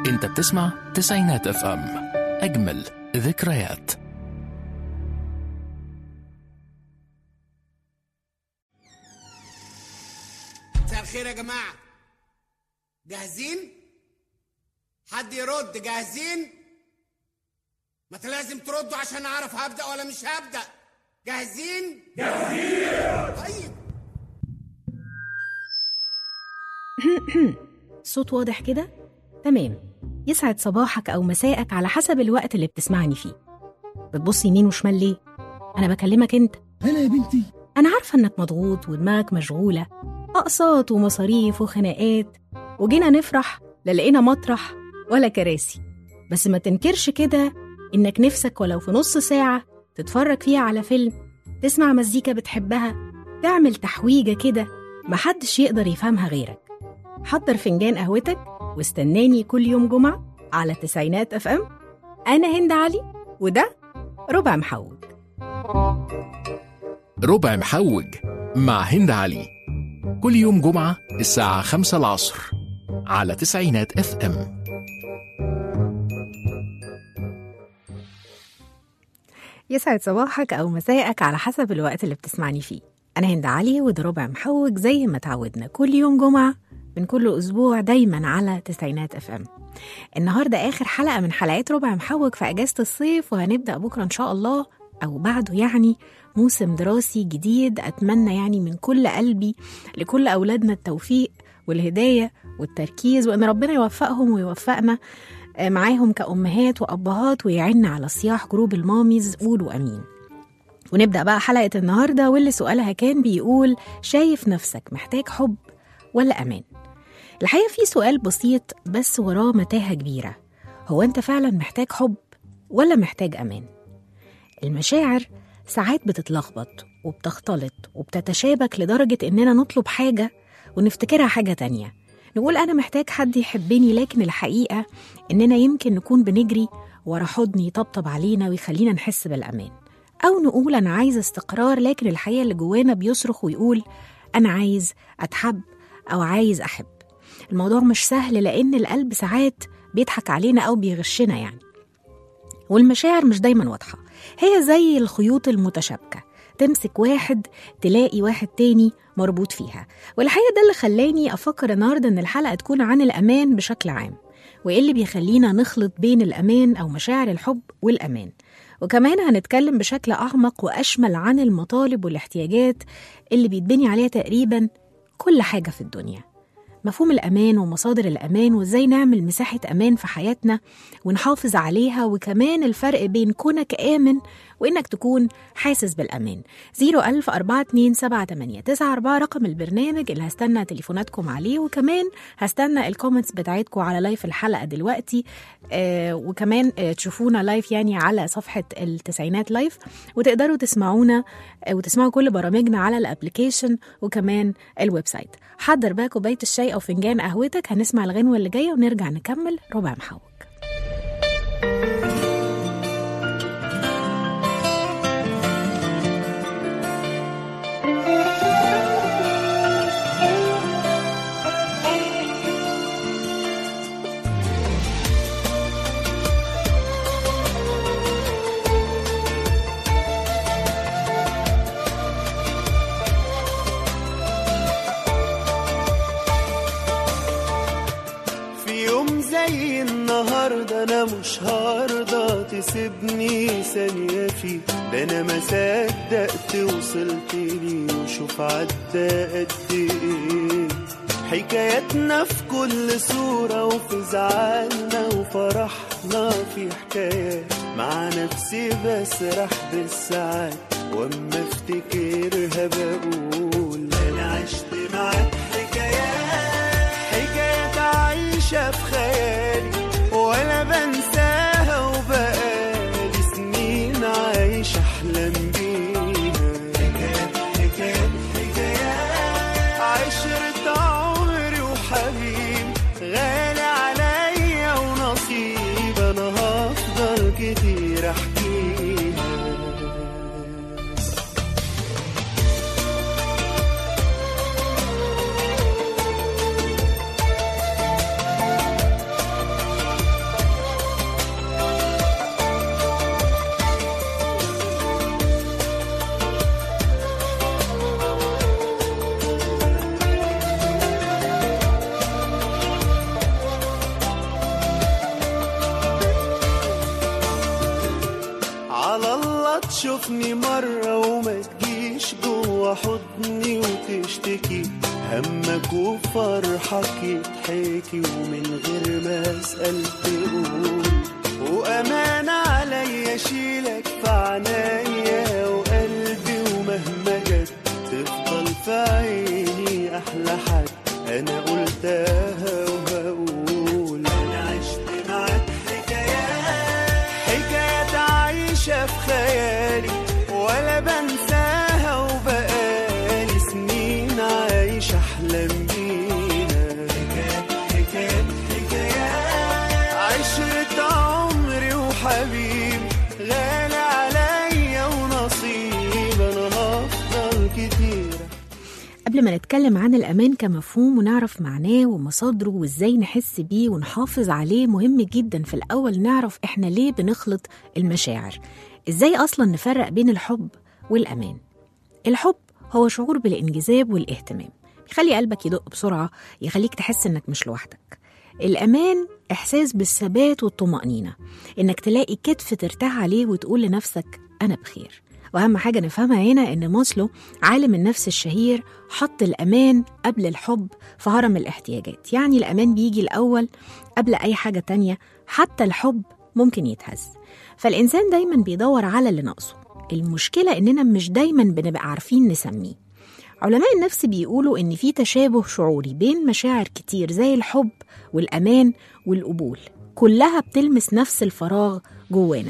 انت بتسمع تسعينات اف ام اجمل ذكريات مساء الخير يا جماعة جاهزين؟ حد يرد جاهزين؟ ما انت لازم تردوا عشان اعرف هبدأ ولا مش هبدأ جاهزين؟ جاهزين طيب صوت واضح كده؟ تمام يسعد صباحك أو مساءك على حسب الوقت اللي بتسمعني فيه بتبص يمين وشمال ليه؟ أنا بكلمك أنت هلا يا بنتي أنا عارفة إنك مضغوط ودماغك مشغولة أقساط ومصاريف وخناقات وجينا نفرح لا لقينا مطرح ولا كراسي بس ما تنكرش كده إنك نفسك ولو في نص ساعة تتفرج فيها على فيلم تسمع مزيكا بتحبها تعمل تحويجة كده محدش يقدر يفهمها غيرك حضر فنجان قهوتك واستناني كل يوم جمعة على تسعينات اف ام أنا هند علي وده ربع محوج ربع محوج مع هند علي كل يوم جمعة الساعة خمسة العصر على تسعينات اف ام يسعد صباحك أو مساءك على حسب الوقت اللي بتسمعني فيه أنا هند علي وده ربع محوج زي ما تعودنا كل يوم جمعة من كل أسبوع دايما على تسعينات اف ام النهاردة آخر حلقة من حلقات ربع محوج في أجازة الصيف وهنبدأ بكرة إن شاء الله أو بعده يعني موسم دراسي جديد أتمنى يعني من كل قلبي لكل أولادنا التوفيق والهداية والتركيز وإن ربنا يوفقهم ويوفقنا آه، معاهم كأمهات وأبهات ويعيننا على صياح جروب الماميز قولوا أمين ونبدأ بقى حلقة النهاردة واللي سؤالها كان بيقول شايف نفسك محتاج حب ولا أمان؟ الحقيقة في سؤال بسيط بس وراه متاهة كبيرة هو أنت فعلا محتاج حب ولا محتاج أمان؟ المشاعر ساعات بتتلخبط وبتختلط وبتتشابك لدرجة إننا نطلب حاجة ونفتكرها حاجة تانية نقول أنا محتاج حد يحبني لكن الحقيقة إننا يمكن نكون بنجري ورا حضن يطبطب علينا ويخلينا نحس بالأمان أو نقول أنا عايز استقرار لكن الحقيقة اللي جوانا بيصرخ ويقول أنا عايز أتحب أو عايز أحب الموضوع مش سهل لأن القلب ساعات بيضحك علينا أو بيغشنا يعني والمشاعر مش دايما واضحة هي زي الخيوط المتشابكة تمسك واحد تلاقي واحد تاني مربوط فيها والحقيقة ده اللي خلاني أفكر النهاردة إن الحلقة تكون عن الأمان بشكل عام وإيه اللي بيخلينا نخلط بين الأمان أو مشاعر الحب والأمان وكمان هنتكلم بشكل أعمق وأشمل عن المطالب والاحتياجات اللي بيتبني عليها تقريبا كل حاجة في الدنيا مفهوم الأمان ومصادر الأمان وإزاي نعمل مساحة أمان في حياتنا ونحافظ عليها وكمان الفرق بين كونك آمن وإنك تكون حاسس بالأمان 01000 427 رقم البرنامج اللي هستنى تليفوناتكم عليه وكمان هستنى الكومنتس بتاعتكم على لايف الحلقة دلوقتي آه وكمان آه تشوفونا لايف يعني على صفحة التسعينات لايف وتقدروا تسمعونا آه وتسمعوا كل برامجنا على الابليكيشن وكمان الويب سايت حضر بقى كوباية الشاي أو فنجان قهوتك هنسمع الغنوة اللي جاية ونرجع نكمل ربع محوج في يوم زي النهاردة أنا مش هرضى تسيبني ثانية فيه ده أنا ما صدقت وصلت لي وشوف عدى قد إيه حكاياتنا في كل صورة وفي زعلنا وفرحنا في حكايات مع نفسي بسرح بالساعات واما افتكرها بقول انا عشت معاك حكايات حكايات عايشة في خيالي ولا بنساها وبقالي سنين عايش احلم بيها حكايات حكايات حكايات عشرة عمري وحبيب غالي عليا ونصيب انا هفضل كتير احكيها وفرحك يتحكي ومن غير ما اسأل تقول وأمان عليا أشيلك في عنايا وقلبي ومهما جت تفضل في عيني أحلى حد أنا قلتها وهقول أنا عشت معاك حكايات حكايات عايشة في خيالي ولا بنساها وبقالي سنين عايش أحلم بينا حكايات حكايات حكايات عشرة عمري وحبيب غالي عليا ونصيب أنا هفضل كتير قبل ما نتكلم عن الأمان كمفهوم ونعرف معناه ومصادره وإزاي نحس بيه ونحافظ عليه مهم جدا في الأول نعرف إحنا ليه بنخلط المشاعر إزاي أصلا نفرق بين الحب والأمان الحب هو شعور بالانجذاب والاهتمام يخلي قلبك يدق بسرعة يخليك تحس إنك مش لوحدك الأمان إحساس بالثبات والطمأنينة إنك تلاقي كتف ترتاح عليه وتقول لنفسك أنا بخير وأهم حاجة نفهمها هنا إن ماسلو عالم النفس الشهير حط الأمان قبل الحب في هرم الاحتياجات يعني الأمان بيجي الأول قبل أي حاجة تانية حتى الحب ممكن يتهز فالإنسان دايما بيدور على اللي ناقصه المشكلة إننا مش دايما بنبقى عارفين نسميه علماء النفس بيقولوا إن في تشابه شعوري بين مشاعر كتير زي الحب والأمان والقبول كلها بتلمس نفس الفراغ جوانا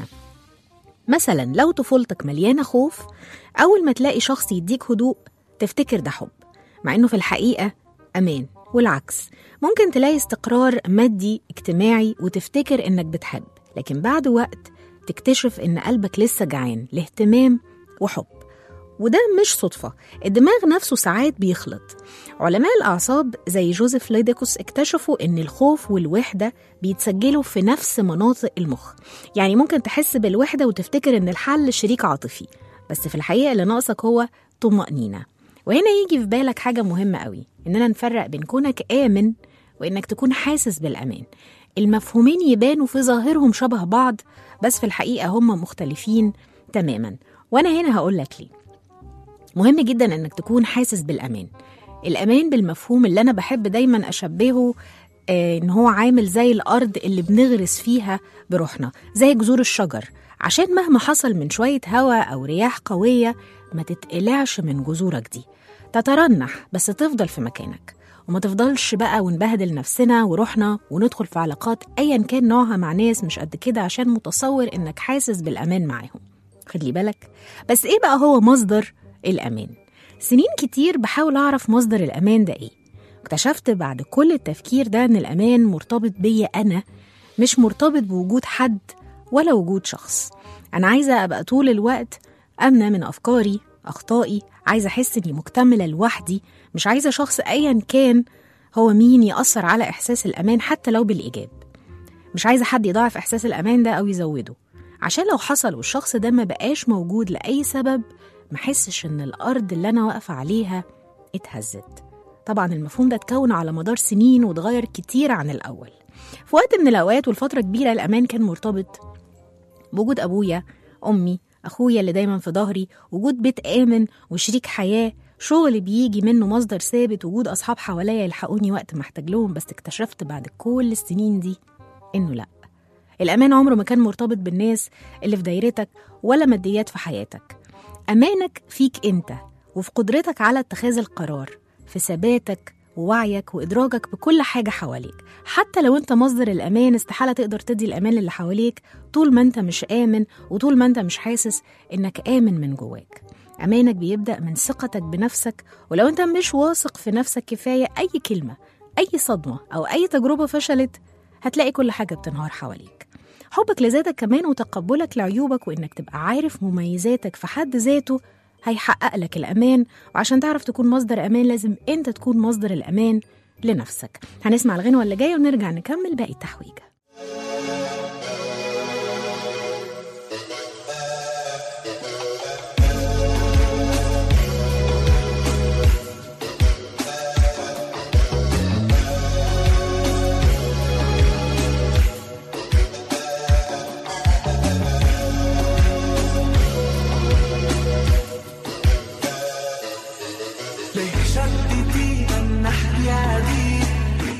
مثلا لو طفولتك مليانة خوف أول ما تلاقي شخص يديك هدوء تفتكر ده حب مع إنه في الحقيقة أمان والعكس ممكن تلاقي استقرار مادي اجتماعي وتفتكر إنك بتحب لكن بعد وقت تكتشف إن قلبك لسه جعان لاهتمام وحب وده مش صدفة الدماغ نفسه ساعات بيخلط علماء الأعصاب زي جوزيف ليديكوس اكتشفوا إن الخوف والوحدة بيتسجلوا في نفس مناطق المخ يعني ممكن تحس بالوحدة وتفتكر إن الحل شريك عاطفي بس في الحقيقة اللي ناقصك هو طمأنينة وهنا يجي في بالك حاجة مهمة قوي إننا نفرق بين كونك آمن وإنك تكون حاسس بالأمان المفهومين يبانوا في ظاهرهم شبه بعض بس في الحقيقة هم مختلفين تماما وأنا هنا هقول لك ليه مهم جدا انك تكون حاسس بالامان الامان بالمفهوم اللي انا بحب دايما اشبهه آه، ان هو عامل زي الارض اللي بنغرس فيها بروحنا زي جذور الشجر عشان مهما حصل من شويه هواء او رياح قويه ما تتقلعش من جذورك دي تترنح بس تفضل في مكانك وما تفضلش بقى ونبهدل نفسنا وروحنا وندخل في علاقات ايا كان نوعها مع ناس مش قد كده عشان متصور انك حاسس بالامان معاهم خلي بالك بس ايه بقى هو مصدر الأمان سنين كتير بحاول أعرف مصدر الأمان ده إيه اكتشفت بعد كل التفكير ده إن الأمان مرتبط بيا أنا مش مرتبط بوجود حد ولا وجود شخص أنا عايزة أبقى طول الوقت أمنة من أفكاري أخطائي عايزة أحس إني مكتملة لوحدي مش عايزة شخص أيا كان هو مين يأثر على إحساس الأمان حتى لو بالإيجاب مش عايزة حد يضاعف إحساس الأمان ده أو يزوده عشان لو حصل والشخص ده ما بقاش موجود لأي سبب محسش إن الأرض اللي أنا واقفة عليها اتهزت طبعا المفهوم ده اتكون على مدار سنين واتغير كتير عن الأول في وقت من الأوقات والفترة كبيرة الأمان كان مرتبط بوجود أبويا أمي أخويا اللي دايما في ظهري وجود بيت آمن وشريك حياة شغل بيجي منه مصدر ثابت وجود أصحاب حواليا يلحقوني وقت ما احتاج لهم بس اكتشفت بعد كل السنين دي إنه لأ الأمان عمره ما كان مرتبط بالناس اللي في دايرتك ولا ماديات في حياتك أمانك فيك أنت وفي قدرتك على اتخاذ القرار في ثباتك ووعيك وإدراكك بكل حاجة حواليك حتى لو أنت مصدر الأمان استحالة تقدر تدي الأمان للي حواليك طول ما أنت مش آمن وطول ما أنت مش حاسس إنك آمن من جواك أمانك بيبدأ من ثقتك بنفسك ولو أنت مش واثق في نفسك كفاية أي كلمة أي صدمة أو أي تجربة فشلت هتلاقي كل حاجة بتنهار حواليك حبك لذاتك كمان وتقبلك لعيوبك وإنك تبقى عارف مميزاتك في حد ذاته هيحقق لك الأمان وعشان تعرف تكون مصدر أمان لازم أنت تكون مصدر الأمان لنفسك هنسمع الغنوة اللي جاية ونرجع نكمل باقي التحويجة ليه شدتينا الناحية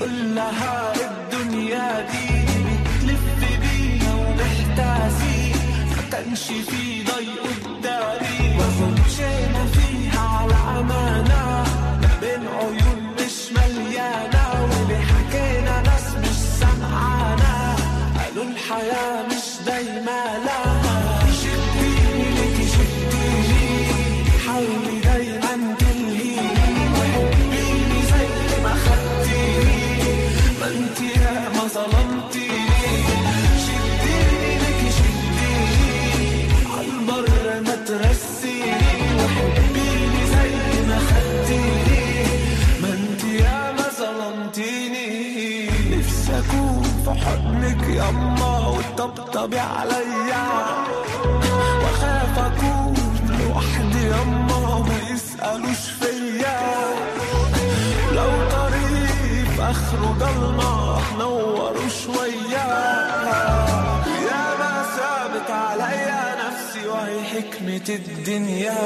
كلها الدنيا دي بتلف بينا ومحتاسين ما كانش في ضي قدامي وخشينا فيها على أمانة ما بين عيون مش مليانة وبحكينا ناس مش سمعانا قالوا الحياة مش دايما لها شديني لك شديني حاولي دايما تلهيني وحبيني زي ما خدتيني ما انت يا ما ظلمتيني شديني لك شديني عالبر ما ترسيني وحبيني زي ما خدتيني ما انت يا ما ظلمتيني نفسي اكون في حضنك يما وتطبطبي عليا واخاف اكون لوحدي يما وما يسألوش فيا لو طريق في اخره ضلمة نوروا شوية يا ما ثابت عليا نفسي وهي حكمة الدنيا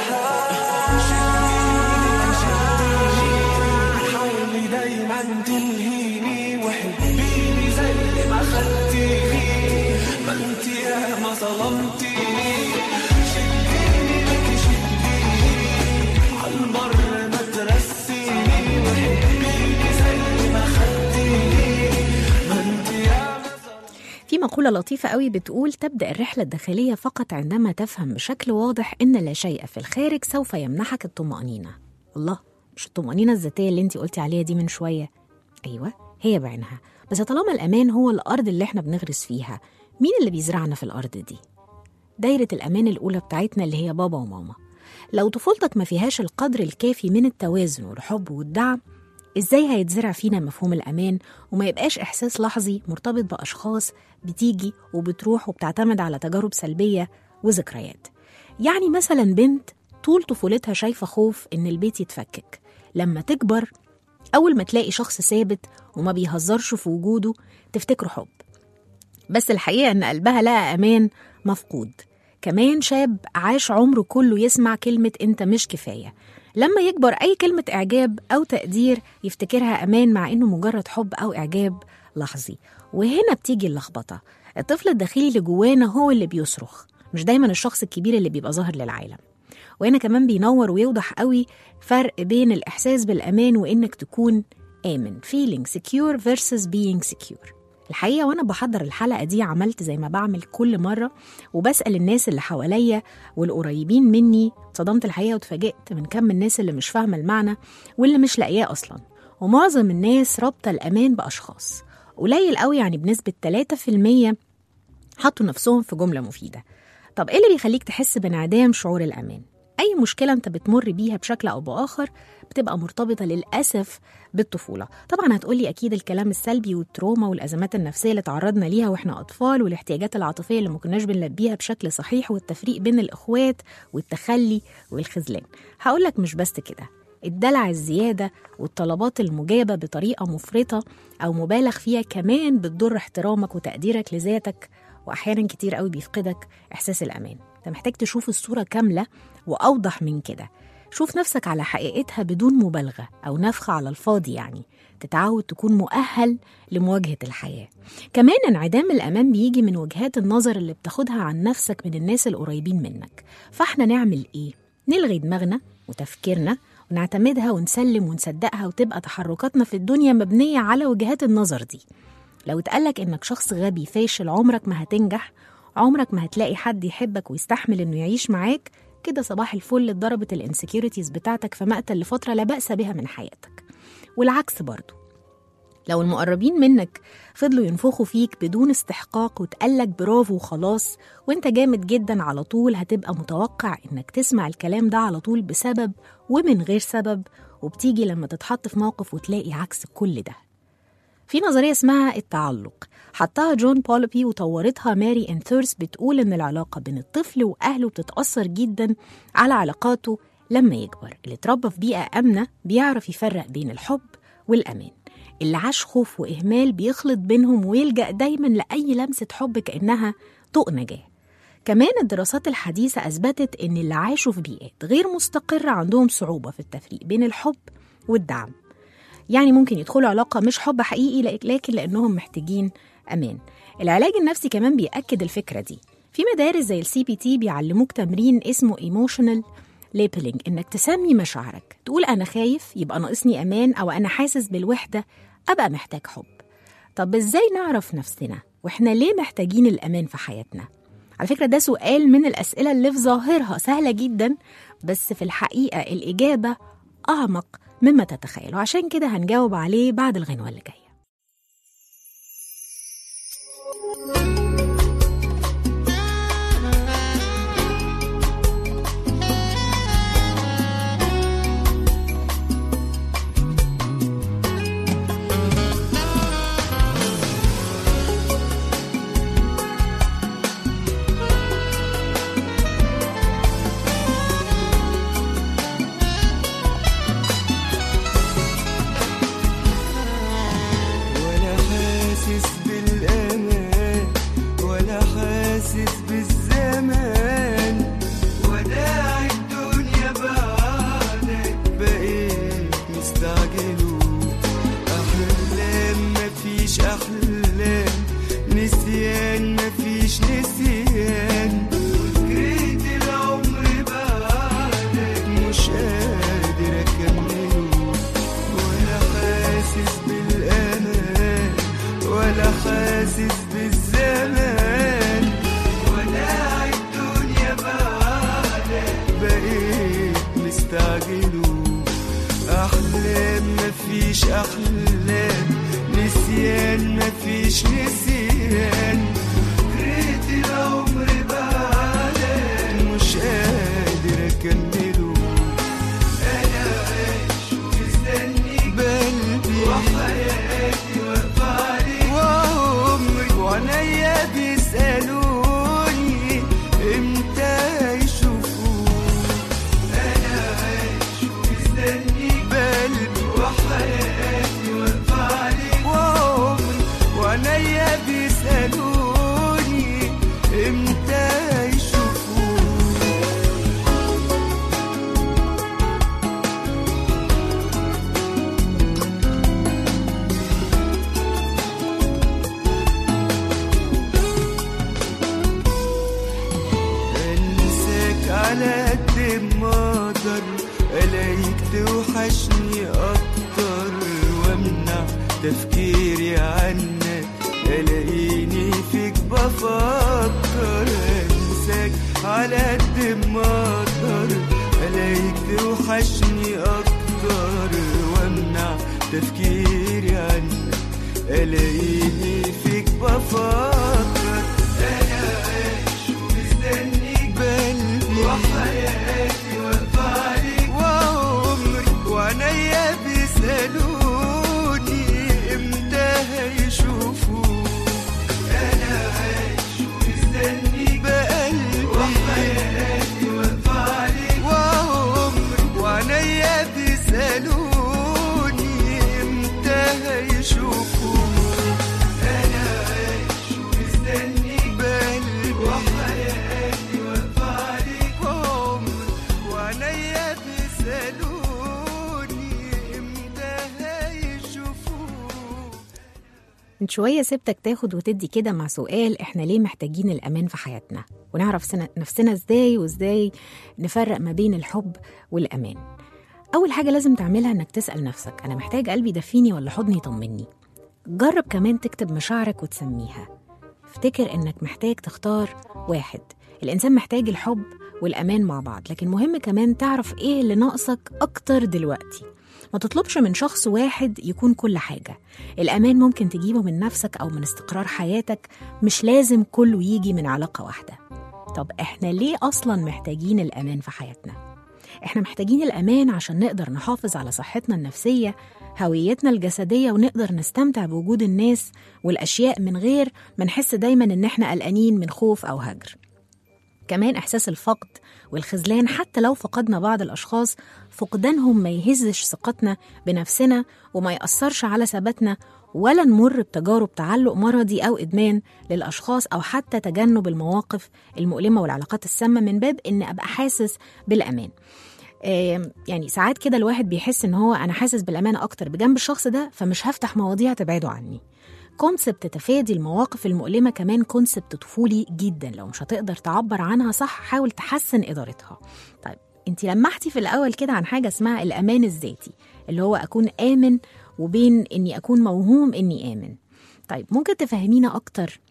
حاولي دايما تلهيني وحبيني زي ما خدتيني ما انت يا ما ظلمتيني شديني لك شديني عالبر ما ترسيني وحبيني زي ما خدتيني ما انت يا ما في مقولة لطيفة قوي بتقول تبدأ الرحلة الداخلية فقط عندما تفهم بشكل واضح إن لا شيء في الخارج سوف يمنحك الطمأنينة الله مش الطمأنينة الذاتية اللي انت قلتي عليها دي من شوية أيوة هي بعينها بس طالما الأمان هو الأرض اللي احنا بنغرس فيها مين اللي بيزرعنا في الأرض دي؟ دايرة الأمان الأولى بتاعتنا اللي هي بابا وماما لو طفولتك ما فيهاش القدر الكافي من التوازن والحب والدعم ازاي هيتزرع فينا مفهوم الأمان وما يبقاش إحساس لحظي مرتبط بأشخاص بتيجي وبتروح وبتعتمد على تجارب سلبية وذكريات يعني مثلا بنت طول طفولتها شايفة خوف إن البيت يتفكك لما تكبر أول ما تلاقي شخص ثابت وما بيهزرش في وجوده تفتكره حب بس الحقيقة إن قلبها لقى أمان مفقود كمان شاب عاش عمره كله يسمع كلمة أنت مش كفاية لما يكبر أي كلمة إعجاب أو تقدير يفتكرها أمان مع إنه مجرد حب أو إعجاب لحظي وهنا بتيجي اللخبطة الطفل الداخلي اللي جوانا هو اللي بيصرخ مش دايما الشخص الكبير اللي بيبقى ظاهر للعالم وهنا كمان بينور ويوضح قوي فرق بين الإحساس بالأمان وإنك تكون آمن feeling secure versus being secure الحقيقة وأنا بحضر الحلقة دي عملت زي ما بعمل كل مرة وبسأل الناس اللي حواليا والقريبين مني صدمت الحقيقة واتفاجئت من كم الناس اللي مش فاهمة المعنى واللي مش لاقياه أصلا ومعظم الناس رابطة الأمان بأشخاص قليل قوي يعني بنسبة 3% حطوا نفسهم في جملة مفيدة طب إيه اللي بيخليك تحس بانعدام شعور الأمان؟ أي مشكلة أنت بتمر بيها بشكل أو بآخر بتبقى مرتبطة للأسف بالطفولة طبعا هتقولي أكيد الكلام السلبي والتروما والأزمات النفسية اللي تعرضنا ليها وإحنا أطفال والاحتياجات العاطفية اللي ما كناش بنلبيها بشكل صحيح والتفريق بين الإخوات والتخلي والخذلان هقولك مش بس كده الدلع الزيادة والطلبات المجابة بطريقة مفرطة أو مبالغ فيها كمان بتضر احترامك وتقديرك لذاتك وأحيانا كتير قوي بيفقدك إحساس الأمان أنت محتاج تشوف الصورة كاملة وأوضح من كده شوف نفسك على حقيقتها بدون مبالغة أو نفخة على الفاضي يعني تتعود تكون مؤهل لمواجهة الحياة كمان انعدام الأمان بيجي من وجهات النظر اللي بتاخدها عن نفسك من الناس القريبين منك فاحنا نعمل إيه؟ نلغي دماغنا وتفكيرنا ونعتمدها ونسلم ونصدقها وتبقى تحركاتنا في الدنيا مبنية على وجهات النظر دي لو اتقالك إنك شخص غبي فاشل عمرك ما هتنجح عمرك ما هتلاقي حد يحبك ويستحمل إنه يعيش معاك كده صباح الفل اتضربت الانسكيورتيز بتاعتك في مقتل لفترة لا بأس بها من حياتك والعكس برضو لو المقربين منك فضلوا ينفخوا فيك بدون استحقاق وتقلك برافو وخلاص وانت جامد جدا على طول هتبقى متوقع انك تسمع الكلام ده على طول بسبب ومن غير سبب وبتيجي لما تتحط في موقف وتلاقي عكس كل ده في نظرية اسمها التعلق حطها جون بولبي وطورتها ماري انثورس بتقول إن العلاقة بين الطفل وأهله بتتأثر جدا على علاقاته لما يكبر اللي اتربى في بيئة آمنة بيعرف يفرق بين الحب والأمان اللي عاش خوف وإهمال بيخلط بينهم ويلجأ دايما لأي لمسة حب كأنها طوق نجاة كمان الدراسات الحديثة أثبتت إن اللي عاشوا في بيئات غير مستقرة عندهم صعوبة في التفريق بين الحب والدعم يعني ممكن يدخلوا علاقة مش حب حقيقي لك- لكن لأنهم محتاجين أمان العلاج النفسي كمان بيأكد الفكرة دي في مدارس زي السي بي تي بيعلموك تمرين اسمه ايموشنال ليبلينج انك تسمي مشاعرك تقول انا خايف يبقى ناقصني امان او انا حاسس بالوحده ابقى محتاج حب طب ازاي نعرف نفسنا واحنا ليه محتاجين الامان في حياتنا على فكره ده سؤال من الاسئله اللي في ظاهرها سهله جدا بس في الحقيقه الاجابه اعمق مما تتخيل وعشان كده هنجاوب عليه بعد الغنوه اللي جايه ولا حاسس بالأمان ولا حاسس بالزمان وداع الدنيا بعدك بقيت مستعجل أحلام مفيش أحلام نسيان مفيش نسيان وجريت العمر بعدك مش قادر أكمله ولا حاسس بالأمان ولا حاسس بالزمان ولا الدنيا بعدك بقيت مستعجل أحلام مفيش أحلام نسيان مفيش نسيان جريت العمر بعدك مش قادر أكمله أنا عايش ومستنيك بقلبي وحياتي واقفة عليك وعمري وعينيا بيسألوني إمتى يشوفوك أنا عايش ومستنيك بقلبي وحياتي واقفة عليك وعمري وعينيا بيسألوني إمتى يشوفوك انساك على قد ما اقدر الاقيك توحشني اكتر وامنع تفكيري عنك الاقيني فيك بفكر انساك على قد ما اقدر الاقيك توحشني اكتر وامنع تفكيري عنك الاقيني فيك بفكر انا عايش ومستنيك بقلبي وحياتي واقفة عليك وعمري وعينيا بيسألوني امتى هيشوفوك انا عايش ومستنيك بقلبي وحياتي واقفة عليك وعمري وعينيا بيسألوني امتى هيشوفوك انا عايش ومستنيك بقلبي وحياتي واقفة عليك وعمري وعينيا بيسألوني امتى هيشوفوك من شوية سبتك تاخد وتدي كده مع سؤال احنا ليه محتاجين الأمان في حياتنا ونعرف سن- نفسنا ازاي وازاي نفرق ما بين الحب والأمان أول حاجة لازم تعملها إنك تسأل نفسك أنا محتاج قلبي يدفيني ولا حضني يطمني جرب كمان تكتب مشاعرك وتسميها افتكر إنك محتاج تختار واحد الإنسان محتاج الحب والأمان مع بعض لكن مهم كمان تعرف إيه اللي ناقصك أكتر دلوقتي ما تطلبش من شخص واحد يكون كل حاجة الأمان ممكن تجيبه من نفسك أو من استقرار حياتك مش لازم كله يجي من علاقة واحدة طب إحنا ليه أصلا محتاجين الأمان في حياتنا؟ إحنا محتاجين الأمان عشان نقدر نحافظ على صحتنا النفسية هويتنا الجسدية ونقدر نستمتع بوجود الناس والأشياء من غير ما نحس دايما إن إحنا قلقانين من خوف أو هجر كمان إحساس الفقد والخذلان حتى لو فقدنا بعض الأشخاص فقدانهم ما يهزش ثقتنا بنفسنا وما يأثرش على ثباتنا ولا نمر بتجارب تعلق مرضي أو إدمان للأشخاص أو حتى تجنب المواقف المؤلمة والعلاقات السامة من باب إن أبقى حاسس بالأمان آم، يعني ساعات كده الواحد بيحس ان هو انا حاسس بالامانه اكتر بجنب الشخص ده فمش هفتح مواضيع تبعده عني كونسبت تفادي المواقف المؤلمه كمان كونسبت طفولي جدا لو مش هتقدر تعبر عنها صح حاول تحسن ادارتها طيب انت لمحتي في الاول كده عن حاجه اسمها الامان الذاتي اللي هو اكون امن وبين اني اكون موهوم اني امن طيب ممكن تفهمينا اكتر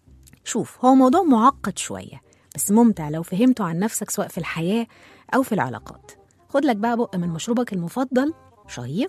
شوف هو موضوع معقد شويه بس ممتع لو فهمته عن نفسك سواء في الحياه او في العلاقات خد لك بقى بق من مشروبك المفضل شهيق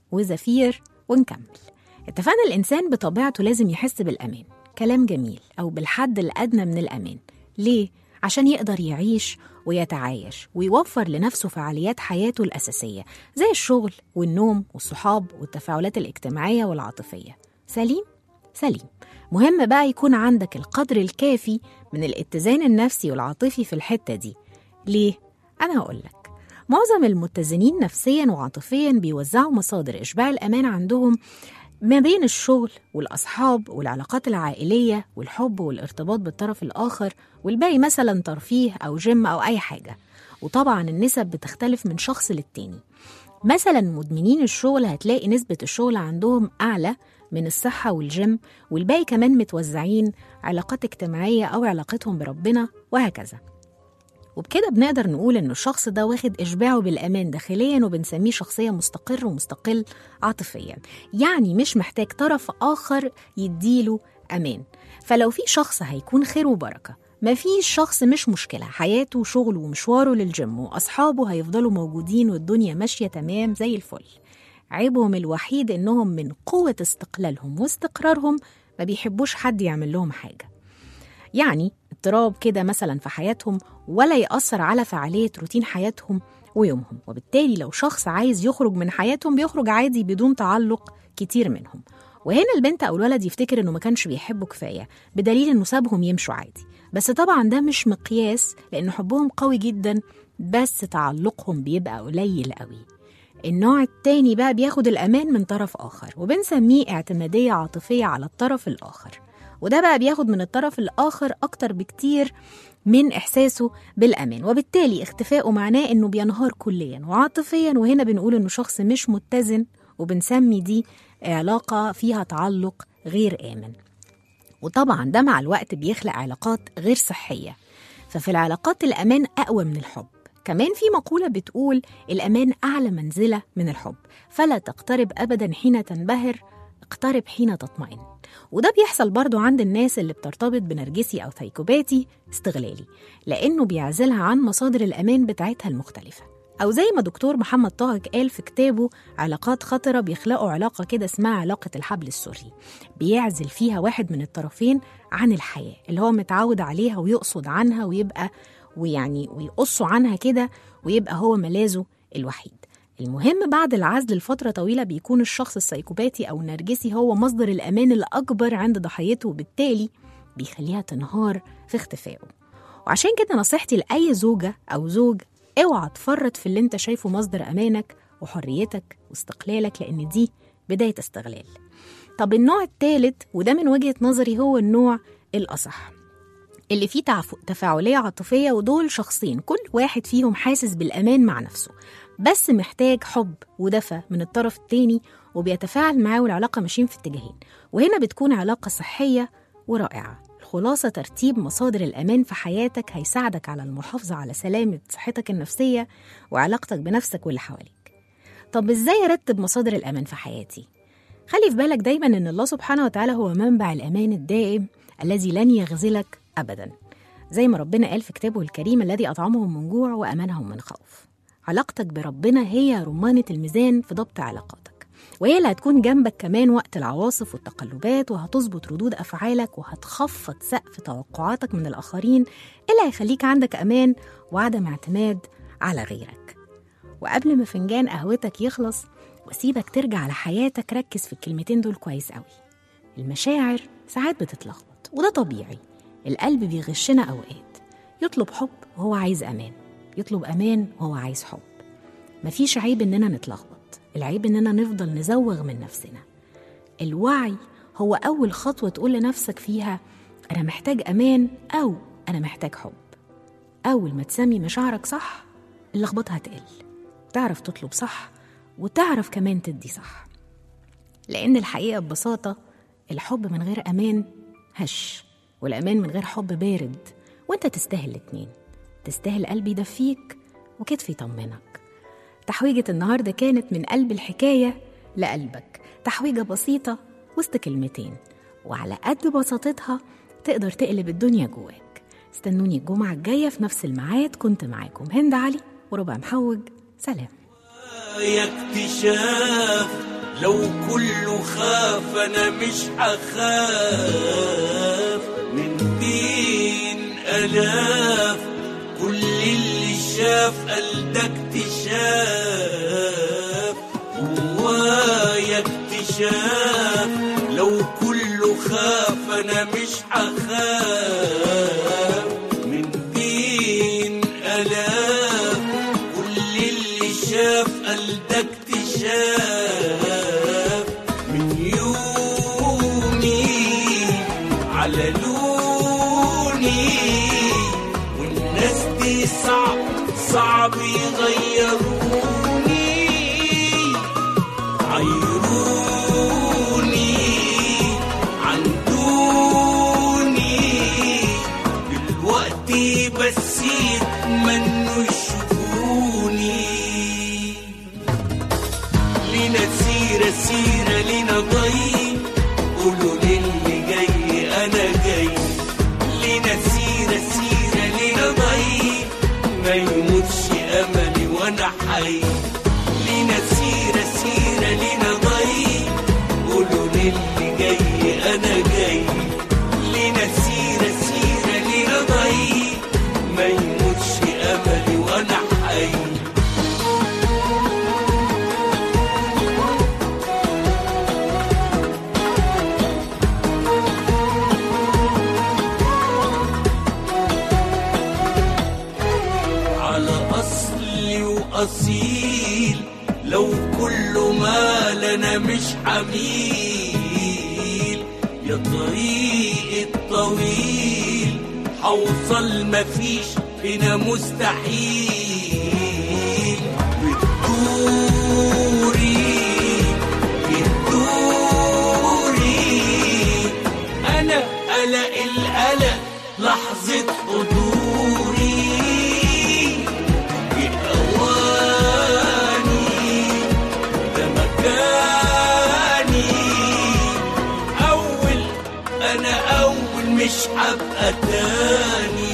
وزفير ونكمل اتفقنا الإنسان بطبيعته لازم يحس بالأمان كلام جميل أو بالحد الأدنى من الأمان ليه؟ عشان يقدر يعيش ويتعايش ويوفر لنفسه فعاليات حياته الأساسية زي الشغل والنوم والصحاب والتفاعلات الاجتماعية والعاطفية سليم؟ سليم مهم بقى يكون عندك القدر الكافي من الاتزان النفسي والعاطفي في الحتة دي ليه؟ أنا هقولك معظم المتزنين نفسيا وعاطفيا بيوزعوا مصادر إشباع الأمان عندهم ما بين الشغل والأصحاب والعلاقات العائلية والحب والارتباط بالطرف الآخر والباقي مثلا ترفيه أو جيم أو أي حاجة وطبعا النسب بتختلف من شخص للتاني مثلا مدمنين الشغل هتلاقي نسبة الشغل عندهم أعلى من الصحة والجيم والباقي كمان متوزعين علاقات اجتماعية أو علاقتهم بربنا وهكذا وبكده بنقدر نقول إن الشخص ده واخد إشباعه بالأمان داخليا وبنسميه شخصية مستقر ومستقل عاطفيا يعني مش محتاج طرف آخر يديله أمان فلو في شخص هيكون خير وبركة مفيش شخص مش مشكلة حياته وشغله ومشواره للجيم وأصحابه هيفضلوا موجودين والدنيا ماشية تمام زي الفل عيبهم الوحيد إنهم من قوة استقلالهم واستقرارهم ما بيحبوش حد يعمل لهم حاجة يعني اضطراب كده مثلا في حياتهم ولا يأثر على فعالية روتين حياتهم ويومهم وبالتالي لو شخص عايز يخرج من حياتهم بيخرج عادي بدون تعلق كتير منهم وهنا البنت أو الولد يفتكر إنه ما كانش بيحبه كفاية بدليل إنه سابهم يمشوا عادي بس طبعا ده مش مقياس لأن حبهم قوي جدا بس تعلقهم بيبقى قليل قوي النوع التاني بقى بياخد الأمان من طرف آخر وبنسميه اعتمادية عاطفية على الطرف الآخر وده بقى بياخد من الطرف الآخر أكتر بكتير من إحساسه بالأمان وبالتالي اختفائه معناه إنه بينهار كليا وعاطفيا وهنا بنقول إنه شخص مش متزن وبنسمي دي علاقة فيها تعلق غير آمن وطبعا ده مع الوقت بيخلق علاقات غير صحية ففي العلاقات الأمان أقوى من الحب كمان في مقولة بتقول الأمان أعلى منزلة من الحب فلا تقترب أبدا حين تنبهر اقترب حين تطمئن وده بيحصل برضو عند الناس اللي بترتبط بنرجسي أو ثيكوباتي استغلالي لأنه بيعزلها عن مصادر الأمان بتاعتها المختلفة أو زي ما دكتور محمد طه قال في كتابه علاقات خطرة بيخلقوا علاقة كده اسمها علاقة الحبل السري بيعزل فيها واحد من الطرفين عن الحياة اللي هو متعود عليها ويقصد عنها ويبقى ويعني ويقصوا عنها كده ويبقى هو ملاذه الوحيد المهم بعد العزل لفترة طويلة بيكون الشخص السيكوباتي أو النرجسي هو مصدر الأمان الأكبر عند ضحيته وبالتالي بيخليها تنهار في اختفائه وعشان كده نصيحتي لأي زوجة أو زوج اوعى تفرط في اللي انت شايفه مصدر أمانك وحريتك واستقلالك لأن دي بداية استغلال طب النوع الثالث وده من وجهة نظري هو النوع الأصح اللي فيه تعف- تفاعلية عاطفية ودول شخصين كل واحد فيهم حاسس بالأمان مع نفسه بس محتاج حب ودفى من الطرف التاني وبيتفاعل معاه والعلاقة ماشيين في اتجاهين وهنا بتكون علاقة صحية ورائعة الخلاصة ترتيب مصادر الأمان في حياتك هيساعدك على المحافظة على سلامة صحتك النفسية وعلاقتك بنفسك واللي حواليك طب إزاي أرتب مصادر الأمان في حياتي؟ خلي في بالك دايما إن الله سبحانه وتعالى هو منبع الأمان الدائم الذي لن يخذلك أبدا زي ما ربنا قال في كتابه الكريم الذي أطعمهم من جوع وأمنهم من خوف علاقتك بربنا هي رمانة الميزان في ضبط علاقاتك وهي اللي هتكون جنبك كمان وقت العواصف والتقلبات وهتظبط ردود أفعالك وهتخفض سقف توقعاتك من الآخرين اللي هيخليك عندك أمان وعدم اعتماد على غيرك وقبل ما فنجان قهوتك يخلص واسيبك ترجع لحياتك ركز في الكلمتين دول كويس قوي المشاعر ساعات بتتلخبط وده طبيعي القلب بيغشنا أوقات يطلب حب وهو عايز أمان يطلب أمان وهو عايز حب مفيش عيب إننا نتلخبط العيب إننا نفضل نزوغ من نفسنا الوعي هو أول خطوة تقول لنفسك فيها أنا محتاج أمان أو أنا محتاج حب أول ما تسمي مشاعرك صح اللخبطة هتقل تعرف تطلب صح وتعرف كمان تدي صح لأن الحقيقة ببساطة الحب من غير أمان هش والأمان من غير حب بارد وانت تستاهل الاتنين تستاهل قلب يدفيك وكتف يطمنك تحويجة النهاردة كانت من قلب الحكاية لقلبك تحويجة بسيطة وسط كلمتين وعلى قد بساطتها تقدر تقلب الدنيا جواك استنوني الجمعة الجاية في نفس الميعاد كنت معاكم هند علي وربع محوج سلام يا اكتشاف لو كله خاف انا مش هخاف من بين الاف كل اللي شاف قال ده اكتشاف جوايا اكتشاف لو كله خاف انا مش هخاف من بين الاف كل اللي شاف قال ده اكتشاف من يومي على لوني والناس دي صعب صعب يغيروني عيروني عن دوني دلوقتي بس يتمنوا يشوفوني لينا سيرة سيرة لينا ضي قولوا للي جاي أنا جاي لينا سيرة سيرة لينا ضي ما يموتش أملي وأنا حي لينا سيرة سيرة لينا ضي قولوا للي جاي أنا جاي لينا سيرة سيرة لينا ضي ما يموتش أملي وأنا حي على أصلي وأصيل لو كل ما لنا مش حميل يا طريق الطويل حوصل مفيش هنا مستحيل بتدوري بتدوري أنا قلق القلق لحظة حضوري بأواني ده مكاني أول أنا أول مش هبقى تاني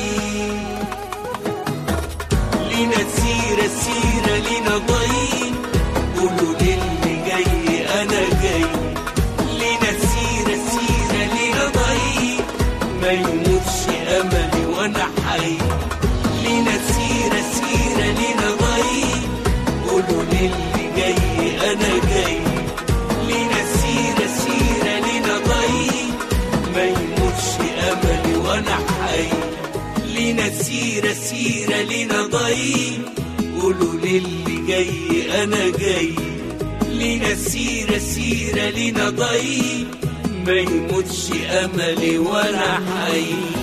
لينا سيرة سيرة لينا ضي قولوا للي جاي أنا جاي لينا سيرة سيرة لينا ضي ما يموتش أملي وأنا حي لينا سيرة سيرة لينا ضي قولوا للي جاي أنا جاي لينا سيرة سيرة لينا ضي ما يموتش أملي وأنا حي لينا سيرة سيرة لينا ضي قولوا للي جاي أنا جاي لينا سيرة سيرة لينا ضي ما يموتش أملي وأنا حي